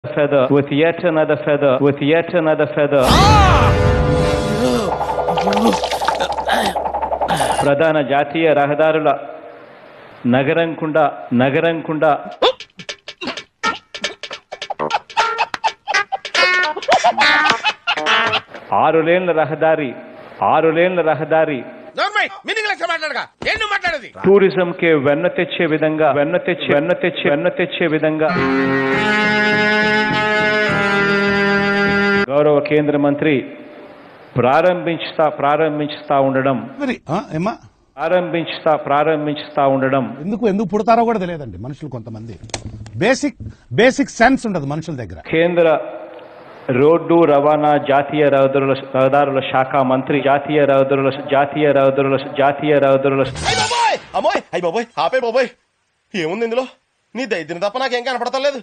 feather, with yet another feather, with yet another feather. ప్రధాన జాతీయ రహదారుల నగరం కుండా నగరం కుండా ఆరు లేన్ల రహదారి ఆరు లేన్ల రహదారి మీనింగ్ లెక్క మాట్లాడగా ఏం నువ్వు మాట్లాడేది టూరిజం కి వెన్న తెచ్చే విధంగా వెన్న తెచ్చే వెన్న తెచ్చే వెన్న తెచ్చే విధంగా గౌరవ కేంద్ర మంత్రి ప్రారంభించుతా ప్రారంభించుతా ఉండడం మరి, ఆ, ఏమ్మా ప్రారంభించుతా ప్రారంభించుతా ఉండడం ఎందుకు ఎందుకు పుడతారో కూడా తెలియదండి మనుషులు కొంతమంది బేసిక్ బేసిక్ సెన్స్ ఉండదు మనుషుల దగ్గర కేంద్ర రోడ్డు రవాణా జాతీయ రహదారుల రహదారుల శాఖ మంత్రి జాతీయ రహదారుల జాతీయ రహదారుల జాతీయ రహదారుల అయ్య బాబోయ్ అమ్మోయ్ అయ్య బాబోయ్ ఆపే బాబోయ్ ఏముంది ఇందులో నీ దైత్యం తప్ప నాకేం కనపడతలేదు